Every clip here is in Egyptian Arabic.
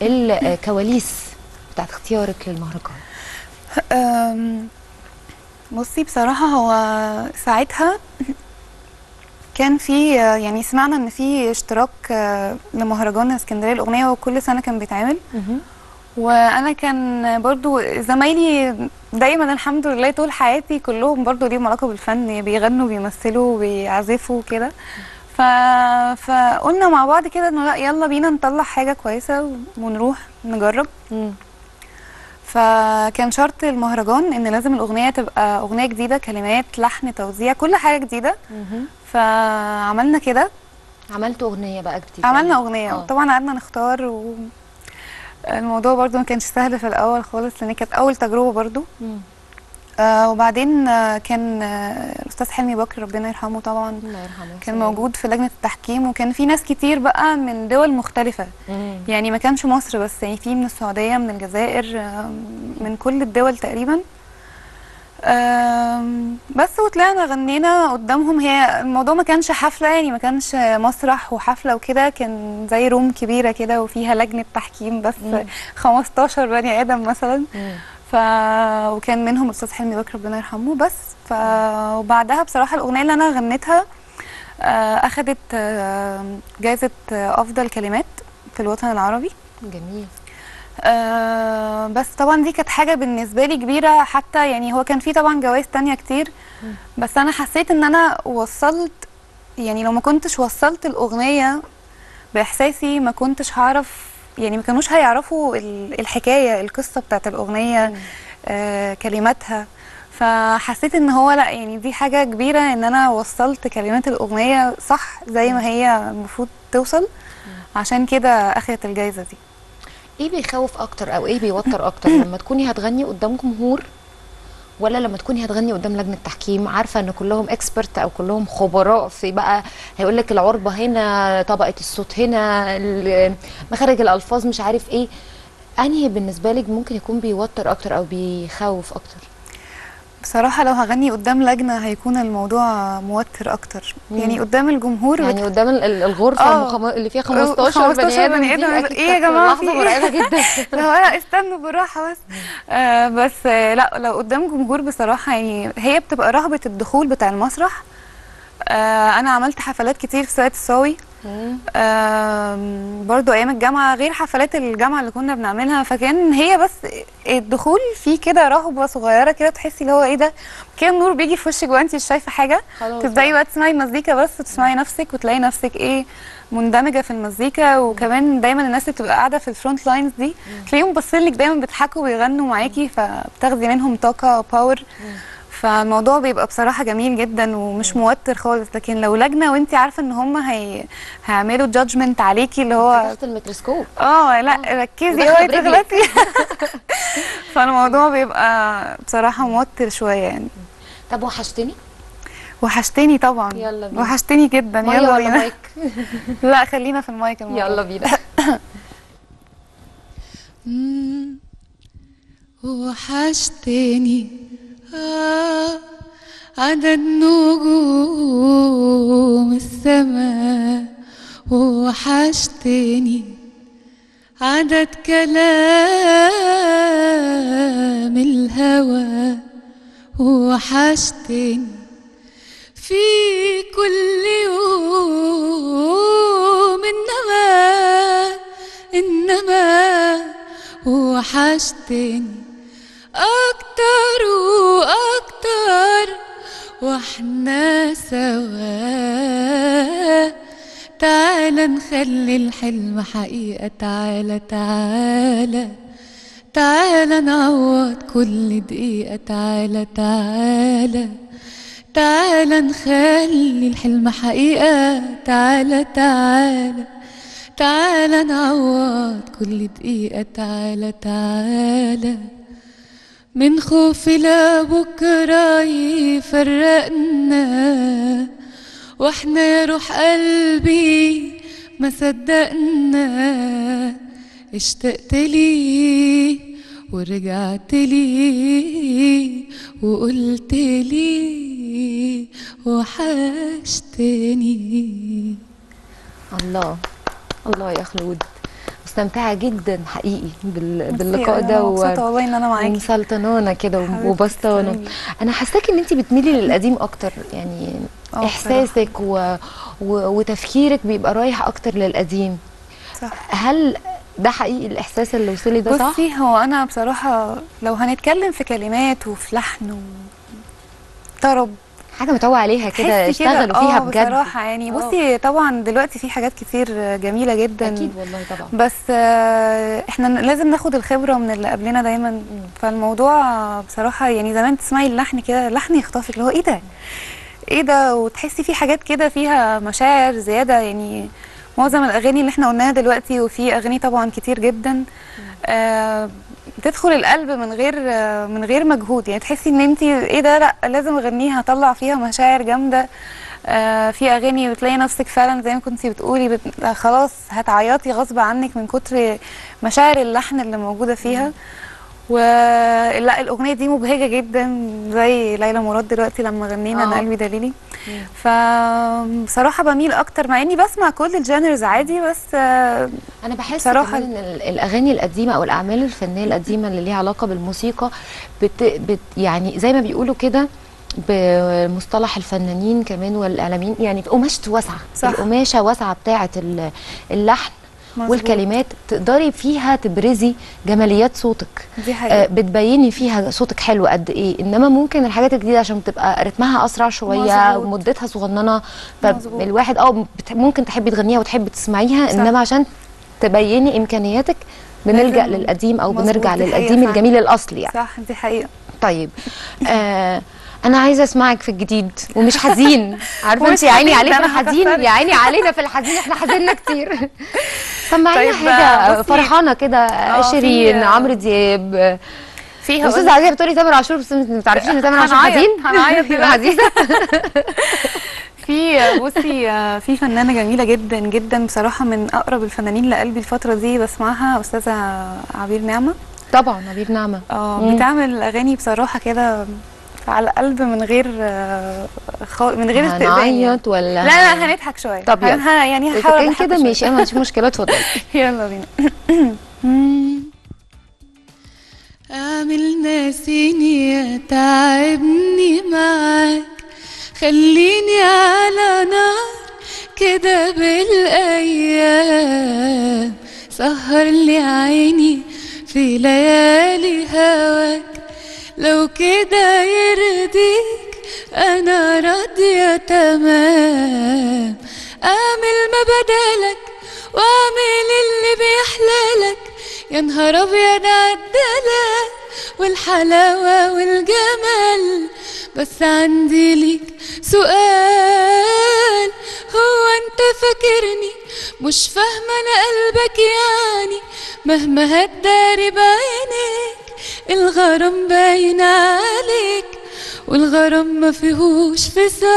الكواليس بتاعت اختيارك للمهرجان أم، بصي بصراحة هو ساعتها كان في يعني سمعنا ان في اشتراك آه، لمهرجان اسكندرية الأغنية وكل سنة كان بيتعمل وانا كان برضو زمايلي دايما الحمد لله طول حياتي كلهم برضو ليهم علاقة بالفن بيغنوا بيمثلوا بيعزفوا كده ف... فقلنا مع بعض كده انه لا يلا بينا نطلع حاجة كويسة ونروح نجرب مم. فكان شرط المهرجان ان لازم الاغنيه تبقى اغنيه جديده كلمات لحن توزيع كل حاجه جديده مهم. فعملنا كده عملتوا اغنيه بقى جديده عملنا اغنيه آه. وطبعا قعدنا نختار و الموضوع برضو ما كانش سهل في الاول خالص لان كانت اول تجربه برضو مم. آه وبعدين آه كان آه الاستاذ حلمي بكر ربنا يرحمه طبعا الله يرحمه كان موجود في لجنه التحكيم وكان في ناس كتير بقى من دول مختلفه مم. يعني ما كانش مصر بس يعني في من السعودية من الجزائر آم، من كل الدول تقريبا آم، بس وطلعنا غنينا قدامهم هي الموضوع ما كانش حفلة يعني ما كانش مسرح وحفلة وكده كان زي روم كبيرة كده وفيها لجنة تحكيم بس مم. 15 بني آدم مثلا مم. ف وكان منهم الاستاذ حلمي بكر ربنا يرحمه بس ف وبعدها بصراحه الاغنيه اللي انا غنيتها آه، اخذت آه، جائزه آه، افضل كلمات في الوطن العربي جميل آه، بس طبعا دي كانت حاجه بالنسبه لي كبيره حتى يعني هو كان في طبعا جوائز تانية كتير بس انا حسيت ان انا وصلت يعني لو ما كنتش وصلت الاغنيه باحساسي ما كنتش هعرف يعني ما كانوش هيعرفوا ال- الحكايه القصه بتاعت الاغنيه آه كلماتها فحسيت ان هو لا يعني دي حاجه كبيره ان انا وصلت كلمات الاغنيه صح زي ما هي المفروض توصل عشان كده اخدت الجايزه دي ايه بيخوف اكتر او ايه بيوتر اكتر لما تكوني هتغني قدام جمهور ولا لما تكوني هتغني قدام لجنه تحكيم عارفه ان كلهم اكسبرت او كلهم خبراء في بقى هيقول لك العربه هنا طبقه الصوت هنا ال- مخارج الالفاظ مش عارف ايه انهي بالنسبه لك ممكن يكون بيوتر اكتر او بيخوف اكتر بصراحه لو هغني قدام لجنه هيكون الموضوع موتر اكتر يعني قدام الجمهور يعني قدام ال- ال- الغرفه آه. المخم... اللي فيها 15, 15 بني ادم بني آدم. دي اكيد إيه يا كانت جماعة لحظه في إيه؟ مرعبه جدا لو انا استنوا بالراحه بس آه بس آه لا لو قدام جمهور بصراحه يعني هي بتبقى رهبه الدخول بتاع المسرح آه انا عملت حفلات كتير في ساقية الصاوي مم. آم، برضو ايام الجامعه غير حفلات الجامعه اللي كنا بنعملها فكان هي بس الدخول فيه كده رهبه صغيره كده تحسي اللي هو ايه ده كده النور بيجي في وشك وانت مش شايفه حاجه خلاص تبداي بقى تسمعي مزيكا بس وتسمعي نفسك وتلاقي نفسك ايه مندمجه في المزيكا وكمان دايما الناس اللي بتبقى قاعده في الفرونت لاينز دي تلاقيهم باصين لك دايما بيضحكوا ويغنوا معاكي فبتاخدي منهم طاقه باور فالموضوع بيبقى بصراحه جميل جدا ومش موتر خالص لكن لو لجنه وانت عارفه ان هم هي... هيعملوا جادجمنت عليكي اللي هو تحت الميكروسكوب اه لا ركزي وداخلة اوعي برجلك. تغلطي فالموضوع بيبقى بصراحه موتر شويه يعني طب وحشتني وحشتني طبعا يلا بينا. وحشتني جدا ميه يلا ولا بينا مايك لا خلينا في المايك المرة يلا دي. بينا مم. وحشتني آه عدد نجوم السماء وحشتني عدد كلام الهوى وحشتني في كل يوم إنما إنما وحشتني أكتر وأكتر وإحنا سوا تعالى نخلي الحلم حقيقة تعالى تعالى تعالى نعوض كل دقيقة تعالى تعالى تعالى نخلي الحلم حقيقة تعالى تعالى تعالى نعوض كل دقيقة تعالى تعالى من خوف لبكرة يفرقنا واحنا يا روح قلبي ما صدقنا اشتقت لي ورجعت لي وقلت لي وحشتني الله الله يا خلود مستمتعه جدا حقيقي بال... ميرسي، باللقاء أنا ده مبسوطه والله ان انا معاكي ومسلطنانه كده حبيبتي، وبسطانه تسلمي. انا حاساكي ان انت بتميلي للقديم اكتر يعني آه، احساسك و... و... وتفكيرك بيبقى رايح اكتر للقديم صح هل ده حقيقي الاحساس اللي وصلي ده صح بصي هو انا بصراحه لو هنتكلم في كلمات وفي لحن و طرب حاجه متوه عليها كده تحسي كده- اشتغلوا فيها آه، بجد بصراحه يعني آه. بصي طبعا دلوقتي في حاجات كتير جميله جدا اكيد والله طبعا بس آه، احنا ن- لازم ناخد الخبره من اللي قبلنا دايما فالموضوع آه، بصراحه يعني زمان تسمعي اللحن كده اللحن يخطفك اللي هو ايه ده ايه ده وتحسي في حاجات كده فيها مشاعر زياده يعني معظم الاغاني اللي احنا قلناها دلوقتي وفي اغاني طبعا كتير جدا آه بتدخل القلب من غير آه من غير مجهود يعني تحسي ان انت ايه ده لا لازم اغنيها اطلع فيها مشاعر جامده آه في اغاني بتلاقي نفسك فعلا زي ما كنتي بتقولي بت... خلاص هتعيطي غصب عنك من كتر مشاعر اللحن اللي موجوده فيها ولا الاغنيه دي مبهجه جدا زي ليلى مراد دلوقتي لما غنينا انا آه. قلبي دليلي فبصراحه بميل اكتر مع اني بسمع كل الجانرز عادي بس آه انا بحس بصراحة كمان ان ال- الاغاني القديمه او الاعمال الفنيه القديمه اللي ليها علاقه بالموسيقى بت بت يعني زي ما بيقولوا كده بمصطلح الفنانين كمان والاعلاميين يعني قماشته واسعه صح. القماشه واسعه بتاعه ال- اللحن مظبوط. والكلمات تقدري فيها تبرزي جماليات صوتك دي آه، حقيقة بتبيني فيها صوتك حلو قد ايه انما ممكن الحاجات الجديده عشان بتبقى رتمها اسرع شويه مظبوط. ومدتها صغننه مظبوط. فالواحد اه بت- ممكن تحبي تغنيها وتحبي تسمعيها صح. انما عشان تبيني امكانياتك بنلجا لازم- للقديم او مظبوط، بنرجع دي حقيقة للقديم فعلا. الجميل الاصلي يعني صح دي حقيقة طيب آه انا عايزه اسمعك في الجديد ومش حزين عارفه ومش انت يا عيني حزين، عليك ده أنا الحزين هكسرك. يا عيني علينا في الحزين احنا حزيننا كتير سمعينا طيب، حاجه بصي- فرحانه كده آه، في- شيرين عمرو دياب فيها استاذه عزيزه بتقولي تامر عاشور بس ما تعرفيش ان تامر عاشور هنعيط- حزين هنعيط دلوقتي. عزيزه في بصي آه، في فنانة جميلة جدا جدا بصراحة من أقرب الفنانين لقلبي الفترة دي بسمعها أستاذة عبير نعمة طبعا عبير نعمه اه مم. بتعمل أغاني بصراحة كده على القلب من غير آه، خال- من غير استئذان يعني. هنعيط ولا لا لا هنضحك شوية طب يلا. هن- ه- يعني اذا هحاول كان أضحك كده شوية. ماشي انا ما عنديش مشكله اتفضلي يلا بينا اعمل ناسيني تعبني معاك خليني على نار كده بالايام سهر لي عيني في ليالي هواك لو كده يرضيك انا راضيه تمام اعمل ما بدالك واعمل اللي بيحلالك يا نهار ابيض عالدلال والحلاوه والجمال بس عندي ليك سؤال هو انت فاكرني مش فاهمه انا قلبك يعني مهما هتداري بعينيك الغرام باين عليك والغرام ما فيهوش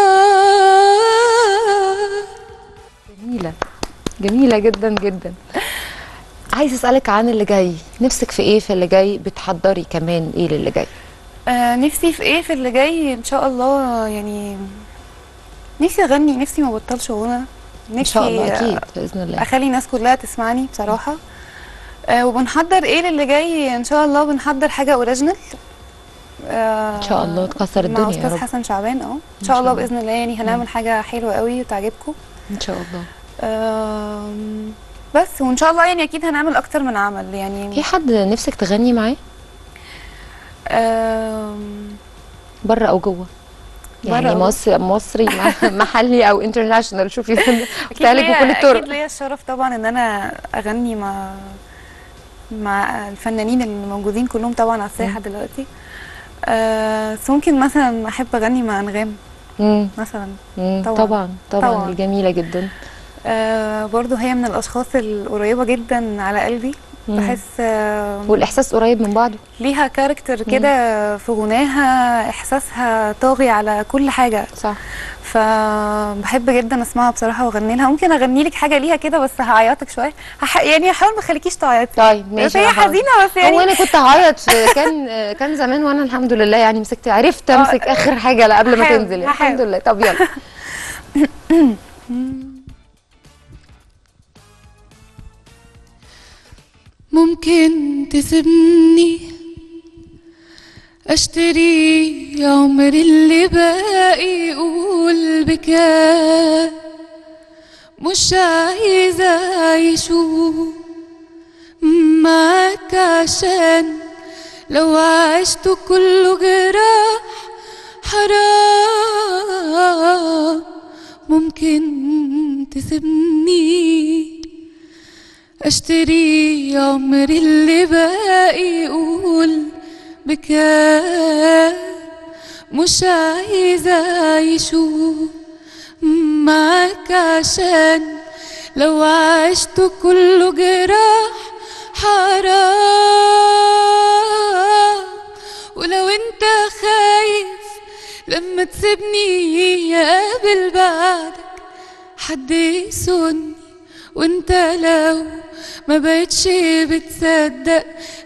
فصال جميله جميله جدا جدا عايزه اسالك عن اللي جاي نفسك في ايه في اللي جاي بتحضري كمان ايه للي جاي آه نفسي في ايه في اللي جاي ان شاء الله يعني نفسي اغني نفسي ما ابطلش غنى نفسي ان شاء الله آه، اكيد باذن الله اخلي الناس كلها تسمعني بصراحه آه وبنحضر ايه للي جاي ان شاء الله بنحضر حاجه اوريجينال آه ان شاء الله تكسر مع الدنيا يا استاذ رب حسن شعبان اه ان شاء شاء الله الله. باذن الله يعني هنعمل حاجه حلوه قوي وتعجبكم ان شاء الله آم، بس وان شاء الله يعني اكيد هنعمل اكتر من عمل يعني في حد نفسك تغني معاه آم، بره او جوه يعني بره أو جوه. مصر مصري مع- محلي او انترناشونال شوفي اكيد بتهيألك ليا- بكل الطرق اكيد ليا الشرف طبعا ان انا اغني مع مع الفنانين اللي موجودين كلهم طبعا على الساحه دلوقتي آه بس ممكن مثلا احب اغني مع انغام مم. مثلا مم. طبعاً. طبعا طبعا طبعاً. دي جميله جدا آه برضو هي من الاشخاص القريبه جدا على قلبي مم. بحس آه والاحساس قريب من بعضه ليها كاركتر كده في غناها احساسها طاغي على كل حاجه صح فبحب جدا اسمعها بصراحه واغني لها ممكن اغني لك حاجه ليها كده بس هعيطك شويه هح... يعني هحاول ما اخليكيش تعيطي طيب ماشي بس هي أنا هحاول. حزينه بس هو يعني انا كنت هعيط في- كان كان زمان وانا الحمد لله يعني مسكت عرفت امسك آه، اخر حاجه لا قبل ما هحاول، تنزل هحاول. الحمد لله طب يلا ممكن تسيبني اشتري عمري اللي باقي يقول بكام مش عايزة اعيشه معاك عشان لو عشت كله جراح حرام ممكن تسيبني اشتري عمري اللي باقي يقول بكام مش عايزة اعيشه معاك عشان لو عشت كله جراح حرام ولو انت خايف لما تسيبني يقابل بعدك حد يسوني وانت لو ما بقتش بتصدق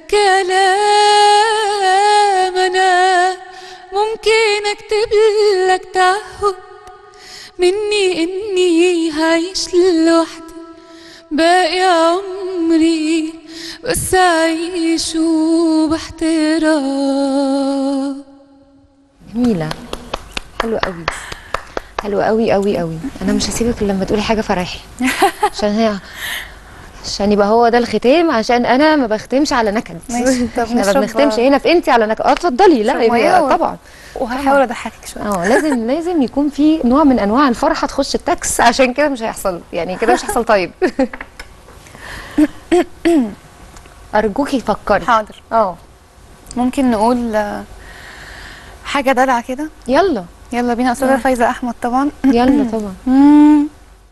كلام انا ممكن اكتب لك تعهد مني اني هعيش لوحدي باقي عمري بس اعيشه باحترام جميله حلوه قوي حلوه قوي قوي قوي انا مش هسيبك إلا لما تقولي حاجه فرحي عشان هي عشان يبقى هو ده الختام عشان انا ما بختمش على نكد ماشي، طب احنا ما نشرب- بنختمش هنا في انتي على نكد اه اتفضلي لا نشرب مية يبقى و- طبعا وهحاول اضحكك شويه اه لازم لازم يكون في نوع من انواع الفرحه تخش التاكس عشان كده مش هيحصل يعني كده مش هيحصل طيب ارجوكي فكري حاضر اه ممكن نقول آه، حاجه دلع كده يلا يلا بينا استاذه فايزه احمد طبعا يلا طبعا مم.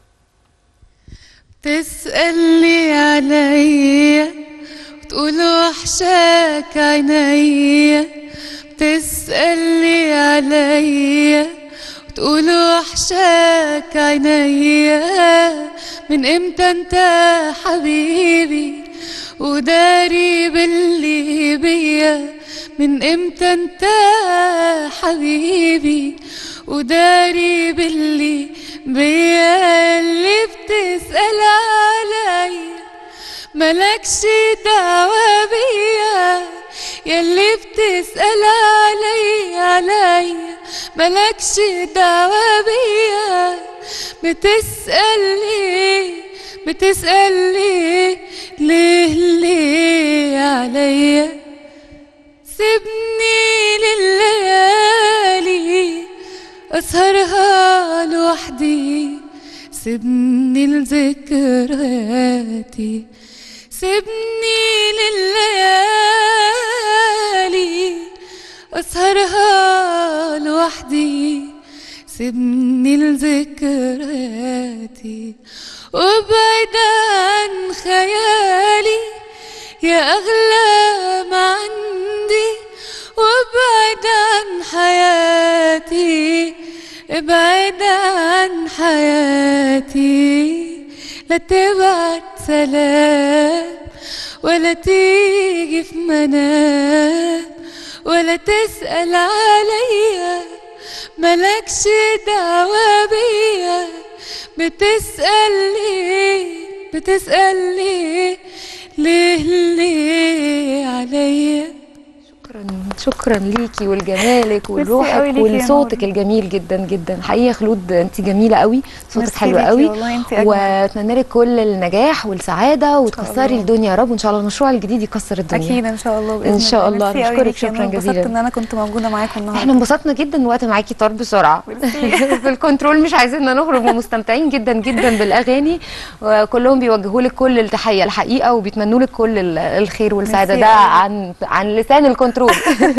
تسألني عليا وتقول وحشاك عينيا تسألني عليا وتقول وحشاك عينيا من امتى انت حبيبي وداري باللي بيا من امتى انت حبيبي وداري باللي بيا اللي بتسأل عليا ملكش دعوة بيا ياللي بتسأل عليا عليا ملكش دعوة بيا بتسأل ليه بتسأل ليه ليه ليه عليا سيبني لليالي أسهرها لوحدي سيبني لذكرياتي سيبني لليالي أسهرها لوحدي سيبني لذكرياتي وابعد عن خيالي يا أغلى ما عندي وابعد عن حياتي ابعد عن حياتي لا تبعت سلام ولا تيجي في منام ولا تسأل عليا ملكش دعوة بيا بتسأل ليه بتسأل ليه ليه ليه عليا شكرا شكرا ليكي ولجمالك ولروحك قوي ليكي يا ولصوتك نور. الجميل جدا جدا حقيقه يا خلود انت جميله قوي صوتك ميرسي حلو ليكي قوي والله انت أجمل. واتمنى لك كل النجاح والسعاده وتكسري الله. الدنيا يا رب وان شاء الله المشروع الجديد يكسر الدنيا اكيد ان شاء الله باذن إن شاء الله. ميرسي قوي نشكرك ليكي يا شكراً نور. جزيلاً. انبسطت ان انا كنت موجوده معاكم النهارده احنا انبسطنا جدا الوقت معاكي طار بسرعه في الكنترول مش عايزيننا نخرج ومستمتعين جدا جدا بالاغاني وكلهم بيوجهوا لك كل التحيه الحقيقه وبيتمنوا لك كل ال- الخير والسعاده ميرسي ده قوي. عن عن لسان الكنترول